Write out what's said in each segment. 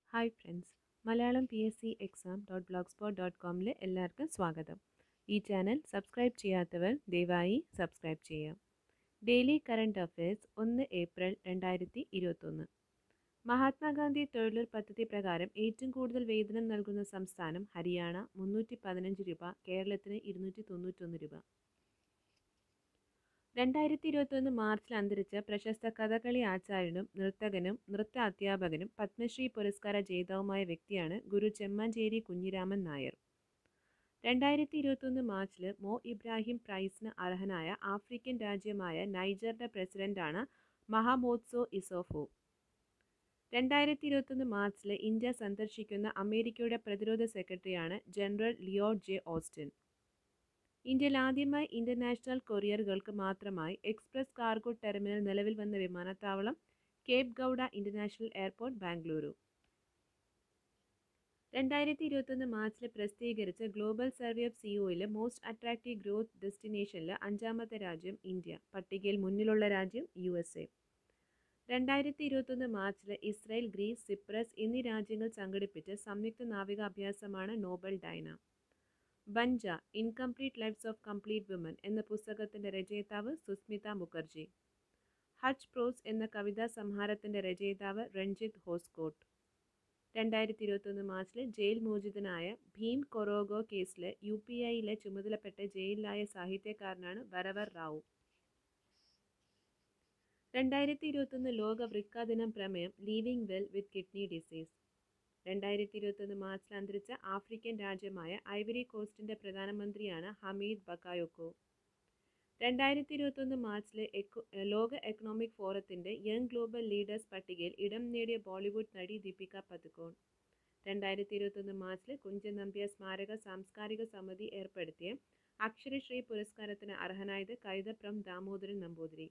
hi friends Malayalam P S C exam dot blog spot dot കോമിലെ എല്ലാവർക്കും സ്വാഗതം ഈ ചാനൽ സബ്സ്ക്രൈബ് ചെയ്യാത്തവർ ദയവായി സബ്സ്ക്രൈബ് ചെയ്യുക ഡെയിലി കറണ്ട് അഫയേഴ്സ് ഒന്ന് ഏപ്രിൽ രണ്ടായിരത്തി ഇരുപത്തൊന്ന് മഹാത്മാഗാന്ധി തൊഴിലുറപ്പ് പദ്ധതി പ്രകാരം ഏറ്റവും കൂടുതൽ വേതനം നൽകുന്ന സംസ്ഥാനം ഹരിയാന മുന്നൂറ്റി പതിനഞ്ച് രൂപ കേരളത്തിന് ഇരുന്നൂറ്റി തൊണ്ണൂറ്റൊന്ന് രൂപ രണ്ടായിരത്തി ഇരുപത്തൊന്ന് മാർച്ചിൽ അന്തരിച്ച പ്രശസ്ത കഥകളി ആചാര്യനും നർത്തകനും നൃത്ത അധ്യാപകനും പത്മശ്രീ പുരസ്കാര ജേതാവുമായ വ്യക്തിയാണ് ഗുരു ചെമ്മഞ്ചേരി കുഞ്ഞിരാമൻ നായർ രണ്ടായിരത്തി ഇരുപത്തൊന്ന് മാർച്ചിൽ മോ ഇബ്രാഹിം പ്രൈസിന് അർഹനായ ആഫ്രിക്കൻ രാജ്യമായ നൈജറിന്റെ പ്രസിഡന്റാണ് മഹാമോത്സോ ഇസോഫോ രണ്ടായിരത്തി ഇരുപത്തൊന്ന് മാർച്ചിൽ ഇന്ത്യ സന്ദർശിക്കുന്ന അമേരിക്കയുടെ പ്രതിരോധ സെക്രട്ടറിയാണ് ജനറൽ ലിയോഡ് ജെ ഓസ്റ്റിൻ ഇന്ത്യയിൽ ആദ്യമായി ഇന്റർനാഷണൽ കൊറിയറുകൾക്ക് മാത്രമായി എക്സ്പ്രസ് കാർഗോ ടെർമിനൽ നിലവിൽ വന്ന വിമാനത്താവളം കേപ്പ് ഗൗഡ ഇന്റർനാഷണൽ എയർപോർട്ട് ബാംഗ്ലൂരു രണ്ടായിരത്തി ഇരുപത്തൊന്ന് മാർച്ചിൽ പ്രസിദ്ധീകരിച്ച ഗ്ലോബൽ സർവേ ഓഫ് സിഒയിലെ മോസ്റ്റ് അട്രാക്റ്റീവ് ഗ്രോത്ത് ഡെസ്റ്റിനേഷനിലെ അഞ്ചാമത്തെ രാജ്യം ഇന്ത്യ പട്ടികയിൽ മുന്നിലുള്ള രാജ്യം യു എസ് എ രണ്ടായിരത്തി ഇരുപത്തൊന്ന് മാർച്ചിൽ ഇസ്രായേൽ ഗ്രീസ് സിപ്രസ് എന്നീ രാജ്യങ്ങൾ സംഘടിപ്പിച്ച സംയുക്ത നാവികാഭ്യാസമാണ് നോബൽ ഡൈന ബഞ്ച incomplete lifes of complete women എന്ന പുസ്തകത്തിന്റെ രചയിതാവ് സുസ്മിത മുഖർജി ഹജ് പ്രോസ് എന്ന കവിതാ സംഹാരത്തിന്റെ രചയിതാവ് രഞ്ജിത്ത് ഹോസ്കോട്ട് രണ്ടായിരത്തി ഇരുപത്തൊന്ന് മാർച്ചിൽ ജയിൽ മോചിതനായ ഭീം കൊറോഗോ കേസിൽ യു പി ഐയിലെ ചുമതലപ്പെട്ട ജയിലിലായ സാഹിത്യകാരനാണ് വരവർ റാവു രണ്ടായിരത്തി ഇരുപത്തൊന്ന് ലോക വൃക്ക ദിനം പ്രമേയം living well with kidney disease രണ്ടായിരത്തി ഇരുപത്തൊന്ന് മാർച്ചിൽ അന്തരിച്ച ആഫ്രിക്കൻ രാജ്യമായ ഐവറി കോസ്റ്റിന്റെ പ്രധാനമന്ത്രിയാണ് ഹമീദ് ബക്കായൊക്കോ രണ്ടായിരത്തി ഇരുപത്തൊന്ന് മാർച്ചിലെ എക്കോ ലോക എക്കണോമിക് ഫോറത്തിന്റെ യങ് ഗ്ലോബൽ ലീഡേഴ്സ് പട്ടികയിൽ ഇടം നേടിയ ബോളിവുഡ് നടി ദീപിക പതുക്കോൺ രണ്ടായിരത്തി ഇരുപത്തൊന്ന് മാർച്ചിൽ കുഞ്ചൻ നമ്പ്യ സ്മാരക സാംസ്കാരിക സമിതി ഏർപ്പെടുത്തിയ അക്ഷരശ്രീ പുരസ്കാരത്തിന് അർഹനായത് കൈതപ്രം ദാമോദരൻ നമ്പൂതിരി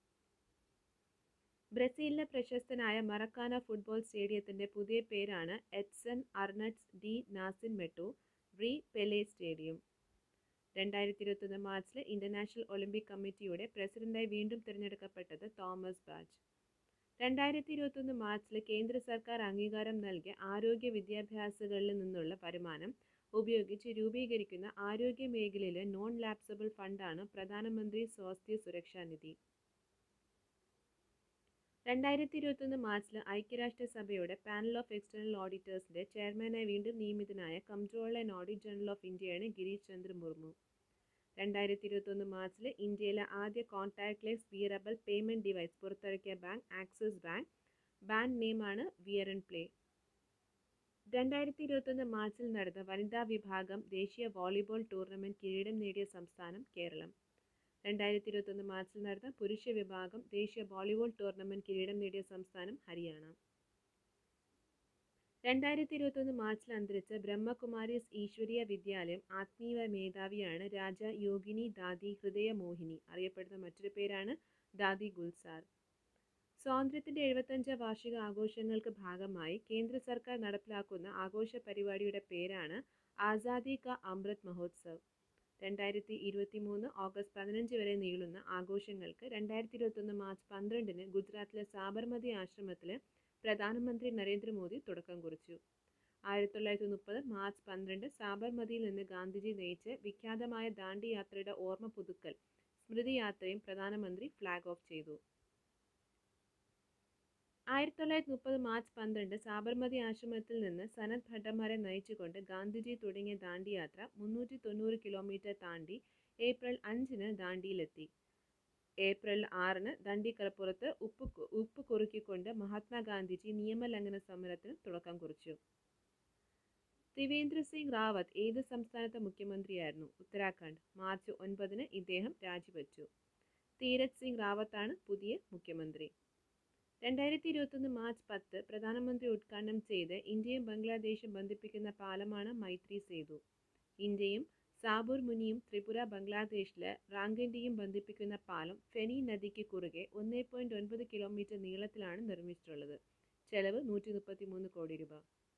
ബ്രസീലിലെ പ്രശസ്തനായ മറക്കാന ഫുട്ബോൾ സ്റ്റേഡിയത്തിന്റെ പുതിയ പേരാണ് എഡ്സൺ അർണറ്റ്സ് ഡി നാസിൻ മെട്ടോ വ്രീ പെലെ സ്റ്റേഡിയം രണ്ടായിരത്തി ഇരുപത്തൊന്ന് മാർച്ചിൽ ഇന്റർനാഷണൽ ഒളിമ്പിക് കമ്മിറ്റിയുടെ പ്രസിഡന്റായി വീണ്ടും തിരഞ്ഞെടുക്കപ്പെട്ടത് തോമസ് ബാജ് രണ്ടായിരത്തി ഇരുപത്തൊന്ന് മാർച്ചിൽ കേന്ദ്ര സർക്കാർ അംഗീകാരം നൽകിയ ആരോഗ്യ വിദ്യാഭ്യാസങ്ങളിൽ നിന്നുള്ള വരുമാനം ഉപയോഗിച്ച് രൂപീകരിക്കുന്ന ആരോഗ്യ മേഖലയിലെ നോൺ ലാപ്സബിൾ ഫണ്ടാണ് പ്രധാനമന്ത്രി സ്വാസ്ഥ്യ സുരക്ഷാ നിധി രണ്ടായിരത്തി ഇരുപത്തൊന്ന് മാർച്ചിൽ ഐക്യരാഷ്ട്രസഭയുടെ പാനൽ ഓഫ് എക്സ്റ്റേണൽ ഓഡിറ്റേഴ്സിന്റെ ചെയർമാനായി വീണ്ടും നിയമിതനായ comptroller and audit general of ഇന്ത്യയാണ് ഗിരീഷ് ചന്ദ്ര മുർമു രണ്ടായിരത്തി ഇരുപത്തൊന്ന് മാർച്ചിൽ ഇന്ത്യയിലെ ആദ്യ കോൺടാക്ട്ലെസ് വിയറബിൾ പേയ്മെന്റ് ഡിവൈസ് പുറത്തിറക്കിയ ബാങ്ക് ആക്സിസ് ബാങ്ക് ബാൻഡ് നെയിമാണ് വിയറൻ പ്ലേ രണ്ടായിരത്തി ഇരുപത്തൊന്ന് മാർച്ചിൽ നടന്ന വനിതാ വിഭാഗം ദേശീയ വോളിബോൾ ടൂർണമെന്റ് കിരീടം നേടിയ സംസ്ഥാനം കേരളം രണ്ടായിരത്തി ഇരുപത്തൊന്ന് മാർച്ചിൽ നടന്ന പുരുഷ വിഭാഗം ദേശീയ വോളിബോൾ ടൂർണമെന്റ് കിരീടം നേടിയ സംസ്ഥാനം ഹരിയാന രണ്ടായിരത്തി ഇരുപത്തൊന്ന് മാർച്ചിൽ അന്തരിച്ച ബ്രഹ്മകുമാരീസ് ഈശ്വരീയ വിദ്യാലയം ആത്മീയ മേധാവിയാണ് രാജ യോഗിനി ദാദി ഹൃദയമോഹിനി അറിയപ്പെടുന്ന മറ്റൊരു പേരാണ് ദാദി ഗുൽസാർ സ്വാതന്ത്ര്യത്തിന്റെ എഴുപത്തഞ്ചാം വാർഷിക ആഘോഷങ്ങൾക്ക് ഭാഗമായി കേന്ദ്ര സർക്കാർ നടപ്പിലാക്കുന്ന ആഘോഷ പരിപാടിയുടെ പേരാണ് ആസാദി കാ അമൃത് മഹോത്സവ് രണ്ടായിരത്തി ഇരുപത്തി മൂന്ന് ഓഗസ്റ്റ് പതിനഞ്ച് വരെ നീളുന്ന ആഘോഷങ്ങൾക്ക് രണ്ടായിരത്തി ഇരുപത്തൊന്ന് മാർച്ച് പന്ത്രണ്ടിന് ഗുജറാത്തിലെ സാബർമതി ആശ്രമത്തിൽ പ്രധാനമന്ത്രി നരേന്ദ്രമോദി തുടക്കം കുറിച്ചു ആയിരത്തി തൊള്ളായിരത്തി മുപ്പത് മാർച്ച് പന്ത്രണ്ട് സാബർമതിയിൽ നിന്ന് ഗാന്ധിജി നയിച്ച വിഖ്യാതമായ ദാണ്ഡി യാത്രയുടെ ഓർമ്മ പുതുക്കൽ സ്മൃതി യാത്രയും പ്രധാനമന്ത്രി ഫ്ലാഗ് ഓഫ് ചെയ്തു ആയിരത്തി തൊള്ളായിരത്തി മുപ്പത് മാർച്ച് പന്ത്രണ്ട് സാബർമതി ആശ്രമത്തിൽ നിന്ന് സനത് ഭട്ടന്മാരെ നയിച്ചുകൊണ്ട് ഗാന്ധിജി തുടങ്ങിയ ദാണ്ഡി യാത്ര മുന്നൂറ്റി തൊണ്ണൂറ് കിലോമീറ്റർ താണ്ടി ഏപ്രിൽ അഞ്ചിന് ദാണ്ഡിയിലെത്തി ഏപ്രിൽ ആറിന് ദണ്ഡിക്കലപ്പുറത്ത് ഉപ്പ് ഉപ്പ് കുറുക്കിക്കൊണ്ട് മഹാത്മാഗാന്ധിജി നിയമലംഘന സമരത്തിന് തുടക്കം കുറിച്ചു ത്രിവേന്ദ്ര സിംഗ് റാവത്ത് ഏത് സംസ്ഥാനത്തെ മുഖ്യമന്ത്രിയായിരുന്നു ഉത്തരാഖണ്ഡ് മാർച്ച് ഒൻപതിന് ഇദ്ദേഹം രാജിവെച്ചു തീരത് സിംഗ് റാവത്താണ് പുതിയ മുഖ്യമന്ത്രി രണ്ടായിരത്തി ഇരുപത്തൊന്ന് മാർച്ച് പത്ത് പ്രധാനമന്ത്രി ഉദ്ഘാടനം ചെയ്ത് ഇന്ത്യയും ബംഗ്ലാദേശും ബന്ധിപ്പിക്കുന്ന പാലമാണ് മൈത്രി സേതു ഇന്ത്യയും സാബൂർ മുനിയും ത്രിപുര ബംഗ്ലാദേശിലെ റാങ്കിൻ്റെയും ബന്ധിപ്പിക്കുന്ന പാലം ഫെനി നദിക്ക് കുറുകെ ഒന്നേ പോയിന്റ് ഒൻപത് കിലോമീറ്റർ നീളത്തിലാണ് നിർമ്മിച്ചിട്ടുള്ളത് ചെലവ് നൂറ്റി മുപ്പത്തി മൂന്ന് കോടി രൂപ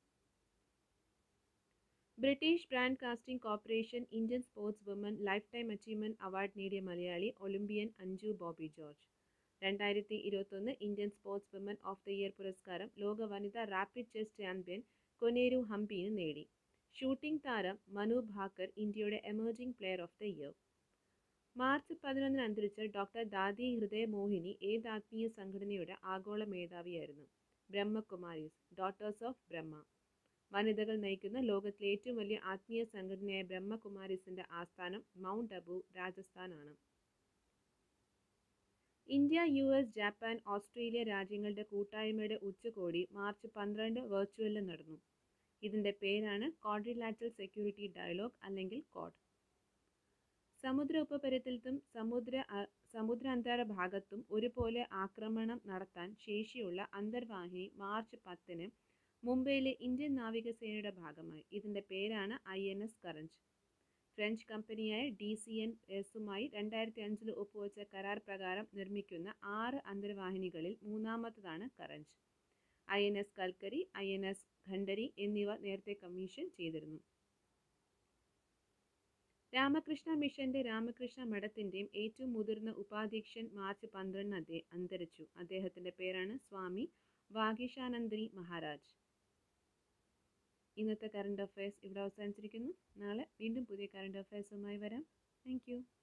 British brand casting corporation Indian sports woman life time achievement award നേടിയ മലയാളി ഒളിമ്പിയൻ അഞ്ജു ബോബി ജോർജ് രണ്ടായിരത്തി ഇരുപത്തൊന്ന് Indian sports women of the year പുരസ്കാരം ലോക വനിതാ റാപ്പിഡ് ചെസ് ചാമ്പ്യൻ കൊനേരു ഹംപിന് നേടി ഷൂട്ടിംഗ് താരം മനു ഭാക്കർ ഇന്ത്യയുടെ emerging player of the year March പതിനൊന്നിന് അന്തരിച്ച ഡോക്ടർ ദാദി ഹൃദയമോഹിനി ഏത് ആത്മീയ സംഘടനയുടെ ആഗോള മേധാവിയായിരുന്നു ബ്രഹ്മകുമാരീസ് ഡോട്ടേഴ്സ് ഓഫ് ബ്രഹ്മ വനിതകൾ നയിക്കുന്ന ലോകത്തിലെ ഏറ്റവും വലിയ ആത്മീയ സംഘടനയായ ബ്രഹ്മകുമാരീസിന്റെ ആസ്ഥാനം മൗണ്ട് അബു രാജസ്ഥാനാണ് India U S Japan Australia രാജ്യങ്ങളുടെ കൂട്ടായ്മയുടെ ഉച്ചകോടി മാർച്ച് പന്ത്രണ്ട് വെർച്വലിൽ നടന്നു ഇതിന്റെ പേരാണ് ക്വാഡ്രിലാറ്ററൽ സെക്യൂരിറ്റി ഡയലോഗ് അല്ലെങ്കിൽ കോഡ് സമുദ്ര ഉപരിതലത്തും സമുദ്ര സമുദ്രാന്തര ഭാഗത്തും ഒരുപോലെ ആക്രമണം നടത്താൻ ശേഷിയുള്ള അന്തർവാഹിനി മാർച്ച് പത്തിന് മുംബൈയിലെ ഇന്ത്യൻ നാവികസേനയുടെ ഭാഗമായി ഇതിന്റെ പേരാണ് I N S Karanj French കമ്പനിയായ ഡി സി എൻ എസുമായി രണ്ടായിരത്തി അഞ്ചിൽ ഒപ്പുവെച്ച കരാർ പ്രകാരം നിർമ്മിക്കുന്ന ആറ് അന്തർവാഹിനികളിൽ മൂന്നാമത്തതാണ് Karanj I N S Kalvari I N S Khanderi എന്നിവ നേരത്തെ കമ്മീഷൻ ചെയ്തിരുന്നു രാമകൃഷ്ണ മിഷന്റെ രാമകൃഷ്ണ മഠത്തിന്റെയും ഏറ്റവും മുതിർന്ന ഉപാധ്യക്ഷൻ മാർച്ച് പന്ത്രണ്ടിന് അദ്ദേഹ അന്തരിച്ചു അദ്ദേഹത്തിന്റെ പേരാണ് സ്വാമി വാഗീശാനന്ദനി മഹാരാജ് ഇന്നത്തെ കറണ്ട് അഫയേഴ്സ് ഇവിടെ അവസാനിച്ചിരിക്കുന്നു നാളെ വീണ്ടും പുതിയ കറണ്ട് അഫയേഴ്സുമായി വരാം താങ്ക്